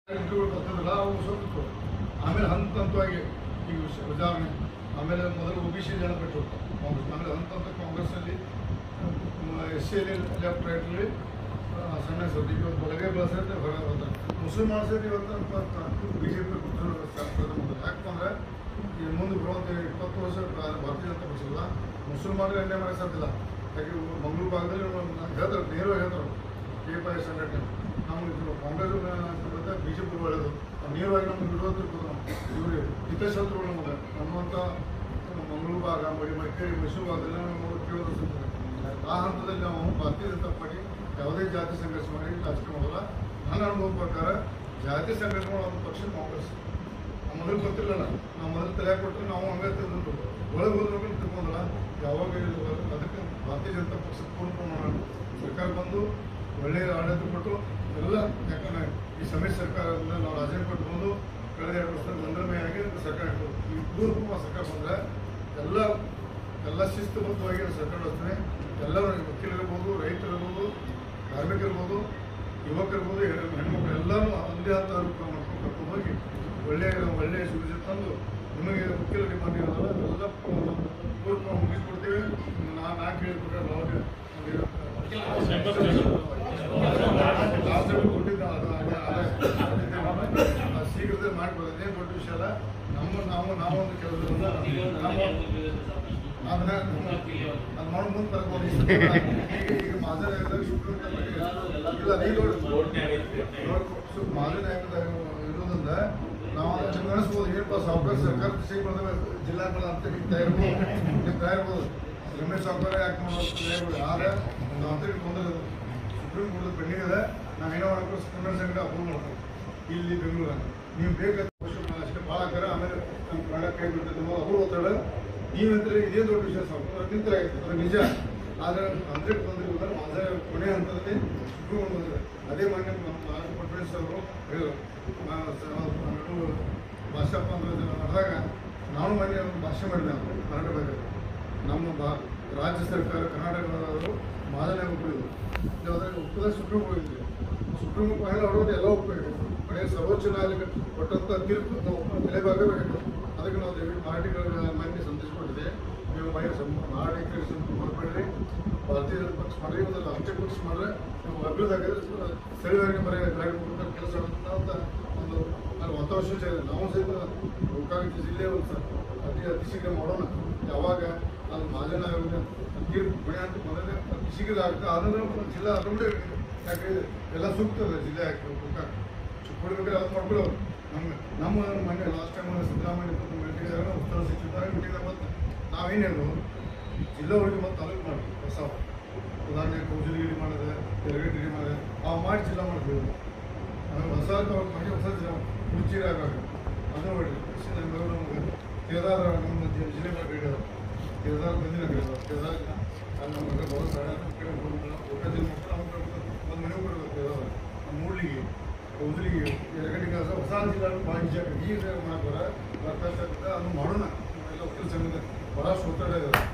Interview ಬರ್ತದಲ್ಲ ಅವು ಸ್ವಲ್ಪ ಆಮೇಲೆ ಹಂತ ಹಂತವಾಗಿ ಈಗ ವಿಷ- ಉದಾಹರಣೆ ಆಮೇಲೆ ಮೊದಲು ಒ ಬಿ ಸಿ ಜನ ಬಿಟ್ಟು ಕಾಂಗ್ರೆಸ್ ಆಮೇಲೆ ಹಂತ ಹಂತ ಕಾಂಗ್ರೆಸ್ಸಲ್ಲಿ ಎಸ್ ಸಿ ಎಲ್ಲಿ ಲೆಫ್ಟ್ ರೈಟಲ್ಲಿ ಸಣ್ಣ ಸರ್ ಈಗ ಇವತ್ತು ಬಲಗೈ ಬಳಸಿದ್ರೆ ಹೊರ ಹೋಗ್ತಾರೆ ಮುಸ್ಲಿಂ ಮಾಡಿಸಿದ್ರೆ ಇವತ್ತು ಬಿ ಜೆ ಪಿ ಯಾಕಂದ್ರೆ ಈ ಮುಂದೆ ಬರುವಂಥ ಇಪ್ಪತ್ತು ವರ್ಷ ಭಾ- ಭಾರತೀಯ ಜನತಾ ಪಕ್ಷ ಇಲ್ಲ ಮುಸಲ್ಮಾನರು ಎಣ್ಣೆ ಮಾಡಕ್ಕೆ ಸಾಧ್ಯಲ್ಲ ಯಾಕೆ ಮಂಗಳೂರು ಭಾಗದಲ್ಲಿ ಹೇಳ್ತಾರೆ ನೇರವಾಗಿ ಹೇಳ್ತಾರೆ ಕೆ ಪಿ ಐ ಸಂಘಟನೆ ನಮ್ಗೆ ಇದು ಕಾಂಗ್ರೆಸ್ ಬಿ ಜೆ ಪಿ ಒಳ್ಳೆಯದು ನೇರವಾಗಿ ನಮ್ಗೆ ವಿರೋಧ ಇರ್ಬೋದು ಇವರು ಹಿತಶತ್ರುಗಳು ನಮಗೆ ನಮ್ಮಂಥ ಮಂಗಳೂರು ಭಾಗ ಮಡಿ ಮಡಿಕೇರಿ ಮೈಸೂರು ಭಾಗದಲ್ಲಿ ನಾವು ಕೇಳೋದು ಸಿಗ್ತದೆ ಆ ಹಂತದಲ್ಲಿ ನಾವು ಭಾರತೀಯ ಜನತಾ ಪಾರ್ಟಿ ಯಾವುದೇ ಜಾತಿ ಸಂಘರ್ಷ ಮಾಡಿ ರಾಜಕೀಯ ಮಾಡಲ್ಲ ನನ್ನ ಅನುಭವ ಪ್ರಕಾರ ಜಾತಿ ಸಂಘರ್ಷ ಮಾಡೋ ಒಂದು ಪಕ್ಷ ಕಾಂಗ್ರೆಸ್ ನಮ್ಮ ಮೊದಲು ಗೊತ್ತಿಲ್ಲಲ್ಲ ನಾವು ಮೊದಲು ತಲೆ ಕೊಟ್ಟರೆ ನಾವು ಹಂಗೆ ತಿಂದು ಒಳಗೆ ಹೋದ್ರೆ ತಿಳ್ಕೊಂಡಲ್ಲ ಯಾವಾಗ ಇದು ಅದಕ್ಕೆ ಭಾರತೀಯ ಜನತಾ ಪಕ್ಷ ಪೂರ್ಣ ಪ್ರಮಾಣ ಸರ್ಕಾರ ಬಂದು ಒಳ್ಳೆಯ ಆಡಳಿತ ಕೊಟ್ಟು ಎಲ್ಲ ಯಾಕಂದ್ರೆ ಈ ಸಮ್ಮಿಶ್ರ ಸರ್ಕಾರದಿಂದ ನಾವು ರಾಜೀನಾಮೆ ಕೊಟ್ಟು ಬಂದು ಕಳೆದ ಎರಡು ವರ್ಷ ಮಂಗಳಮಯಾಗಿ ಸರ್ಕಾರ ಇಟ್ಟು ಈ ಪೂರ್ವ ಪ್ರಮಾಣ ಸರ್ಕಾರ ಬಂದರೆ ಎಲ್ಲ ಎಲ್ಲ ಶಿಸ್ತುಬದ್ಧವಾಗಿ ಸರ್ಕಾರ ರಚನೆ ಎಲ್ಲರೂ ವಕೀಲರಿರ್ಬೋದು ರೈತರಿರ್ಬೋದು ಕಾರ್ಮಿಕರಿರ್ಬೋದು ಯುವಕರಿರ್ಬೋದು ಹೆಣ್ಣು- ಹೆಣ್ಮಕ್ಳು ಎಲ್ಲರೂ ಒಂದೇ ಹಂತ ಮಾಡ್ಕೊಂಡು ಕರ್ಕೊಂಡು ಹೋಗಿ ಒಳ್ಳೆಯ ಒಳ್ಳೆಯ ಸುವಿಧೆ ತಂದು ನಿಮಗೆ ವಕೀಲ ಡಿಮಾಂಡ್ ಇರೋದಲ್ಲ ಎಲ್ಲ ಪೂರ್ವ ಮುಗಿಸ್ಕೊಡ್ತೀವಿ ನಾನು ನಾಲ್ಕು ಹೇಳಿಬಿಟ್ರೆ ಲಾಸ್ಟ್ ಕೊಟ್ಟಿದ್ದ ಅದು ಅದೇ- ಅದೇ ಅದು ಶೀಘ್ರದಲ್ಲಿ ಮಾಡ್ಬೋದು ಅದೇನು ದೊಡ್ಡ ವಿಷಯ ಅಲ್ಲ ನಮ್ಮ ನಾವು ನಾವೊಂದು ಕೆಲಸದಿಂದ ಅದನ್ನ ಅದು ಮಾಡಿ ಮುಂದೆ ತರ್ಬೋದು ಈಗ ಈಗ ಮಾದರಿ ಆಯ್ದಾಗ ಸುಪ್ರೀಂ ಕೋರ್ಟ್ ಇಲ್ಲ ನೀವು ನೋಡಿ ಮಾದರಿ ನ್ಯಾಯದಾಗ ಇರೋದ್ರಿಂದ ನಾವು ಅದನ್ನ ನಡೆಸ್ಬೋದು ಏನಪ್ಪ ಸಾಫ್ಟ್ವೇರ್ ಸರ್ಕಾರ ಕೃಷಿ ಬಂದ್ರೆ ಜಿಲ್ಲಾಗಳ ಅಂತ ನಿಮ್ಗೆ ತಯಾರಿರ್ಬೋದು ನಿಮ್ಗೆ ತಯಾರಿರ್ಬೋದು ರಮೇಶ್ ಸಾಫ್ಟ್ವೇರ್ ಯಾಕೆ ಮಾಡೋದು ಆದರೆ ಒಂದು ಆಂತರಿಕ ತೊಂದರೆ ಇದೆ. ಸುಪ್ರೀಂ ಕೋರ್ಟ್ ಪೆಂಡಿಂಗ್ ಇದೆ ನಾವೇನೋ ಮಾಡಬೇಕು ಕ್ರಿಮಿನಲ್ ಸಂಘಟ ಅಪ್ರೂವ್ ಮಾಡ್ತೀವಿ ಇಲ್ಲಿ ಬೆಂಗಳೂರಾಗ ನೀವು ಬೇಕಾದ ಅಷ್ಟೇ ಭಾಳ ಹಾಕಾರ ಆಮೇಲೆ ನಮ್ಮ ಪ್ರಾಣ ಕೈ ಬಿಡ್ತದೆ ನಾವು ಅಪ್ರೂವ್ ಹೋಗ್ತಾಳೆ ನೀವಂದ್ರೆ ಇದೇ ದೊಡ್ಡ ವಿಷಯ ಸ್ವಲ್ಪ ನಿಂತರ ಅದು ನಿಜ ಆದರೆ ಆಂತರಿಕ ತೊಂದರೆ ಇಲ್ಲ ಮಾದ ಕೊನೆ ಹಂತದಲ್ಲಿ ಸುಪ್ರೀಂ ಕೋರ್ಟ್ ಬಂದಿದೆ ಅದೇ ಮಾನ್ಯ ನಮ್ಮ ಮಹಾರಾಷ್ಟ್ರ ಫಡ್ನವೀಸ್ ಅವರು ಹೇಳಿದ್ರು ನಾ- ಸ- ನಾವು ಭಾಷಾಪ್ಪ ಅಂದ್ರೆ ನಡೆದಾಗ ನಾನು ಮೊನ್ನೆ ಒಂದು ಭಾಷೆ ಮಾಡಿದೆ ನಾನು ಕನ್ನಡ ಬಗ್ಗೆ ನಮ್ಮ ಬಾ ರಾಜ್ಯ ಸರ್ಕಾರ ಕರ್ನಾಟಕದವರು ಮಾದನೆ ಒಪ್ಪಿದ್ರು ಅದ್ರಾಗ ಒಪ್ಪದ ಸುಪ್ರೀಂ ಕೋರ್ಟ್ ಇದೆ ಸುಪ್ರೀಂ ಕೋರ್ಟ್ ಅವರು ಎಲ್ಲ ಒಪ್ಪಬೇಕು ಕೊನೆಗೆ ಸರ್ವೋಚ್ಚ ನ್ಯಾಯಾಲಯ ಕೊಟ್ಟಂತ ತೀರ್ಪು ನಾವು ತಲೆಬಾಗಬೇಕು ಅದಕ್ಕೆ ನಾವು ದಯವಿಟ್ಟು ಮರಾಠಿಗಳ ಮಾನ್ಯ ಸಂದೇಶ ಕೊಟ್ಟಿದೆ ನೀವು ಮೈ ಮರಾಠಿ ಮಾಡಬೇಡ್ರಿ ಭಾರತೀಯ ಜನತಾ ಪಕ್ಷ ಮಾಡ್ರಿ ಒಂದು ರಾಷ್ಟ್ರೀಯ ಪಕ್ಷ ಮಾಡ್ರೆ ನೀವು ಅಭಿವೃದ್ಧಿ ಆಗಿದ್ರೆ ಸ್ಥಳೀಯವಾಗಿ ಬರೀ ಗಾಡಿ ಮುಖಾಂತರ ಕೆಲಸ ಮಾಡುತ್ತೆ ಅಂತ ಒಂದು ನಾನು ವಾತಾವರಣ ಸೂಚನೆ ಇದೆ ನಾವು ಸಹಿತ ಗೋಕಾಕ ಜಿಲ್ಲೆ ಒಂದು ಸ- ಅತಿ ಅತಿ ಶೀಘ್ರ ಮಾಡೋಣ ಯಾವಾಗ ಅದು ಮಾಲಿನ್ಯ ತೀರ್ಪು ಮನೆ ಅಂತ ಮೊದಲೇ ಅತಿ ಶೀಘ್ರ ಆಗ್ತದೆ ಅದನ್ನು ಒಂದು ಜಿಲ್ಲಾ ಅದೊಂದೇ ಯಾಕೆ ಎಲ್ಲ ಸೂಕ್ತ ಇದೆ ಜಿಲ್ಲೆ ಹಾಕಿ ಗೋಕಾಕ ಕೊಡ್ಬೇಕಾದ್ರೆ ಅದು ಮಾಡ್ಕೊಳ್ಳೋರು ನಮ್ಮ ನಮ್ಮ ಮನೆ ಲಾಸ್ಟ್ ಟೈಮ್ ಸಿದ್ದರಾಮಯ್ಯ ಮೀಟಿಂಗ್ ಉತ್ತರ ಸಚಿವರಾಗಿ ಮೀಟಿಂಗ್ ಮತ್ತೆ ನಾವೇನು ಹೇಳೋದು ಜಿಲ್ಲಾ ಒಳಗೆ ಮತ್ತೆ ತಾಲೂಕು ಮಾಡಿ ಹೊಸ ಉದಾಹರಣೆ ಕೌಜಲಗಿರಿ ಮಾಡಿದ್ರೆ ಯರಗಟ್ಟಿರಿ ಮಾಡಿದ್ರೆ ಆ ಮಾಡಿ ಜಿಲ್ಲಾ ಮಾಡ್ತೀವಿ ಆಮೇಲೆ ಹೊಸ ಮಾಡಿ ಹೊಸ ಜಿಲ್ಲಾ ಮುಚ್ಚಿರಿ ಆಗಾಗ ಅದು ನೋಡಿ ನಮಗೆ ಕೇದಾರ ನಮ್ಮ ಜಿ- ಜಿಲ್ಲೆ ಬಗ್ಗೆ ಹೇಳಿದ್ರು ಕೇದಾರ ಬಂದಿನ ಹೇಳಿದ್ರು ಕೇದಾರ ಅಲ್ಲಿ ನಮಗೆ ಬರೋ ಬೇಡ ನಮ್ಮ ಕಡೆ ಹೋಗ್ಬಿಡಲ್ಲ. ಊಟ ಜಿಲ್ಲೆ ಮಕ್ಕಳು ನಮ್ಮ ಕಡೆ ಒಂದು ಮನೆ ಬರಬೇಕು ಕೇದಾರ ನಮ್ಮ ಮೂಡ್ಲಿಗೆ ಕೌದಲಿಗೆ ಎರಗಟ್ಟಿಗೆ ಹೊಸ ಜಿಲ್ಲಾ ಭಾಳ ಜಾಗ ಈಗ ಮಾಡ್ತಾರೆ ಬರ್ತಾ ಇರ್ತಕ್ಕಂಥ ಅದನ್ನು ಮಾಡೋಣ ಎಲ್ಲ ವಕೀಲ ಸಂಘದ ಭಾಳ ಒತ್ತಡ ಇದೆ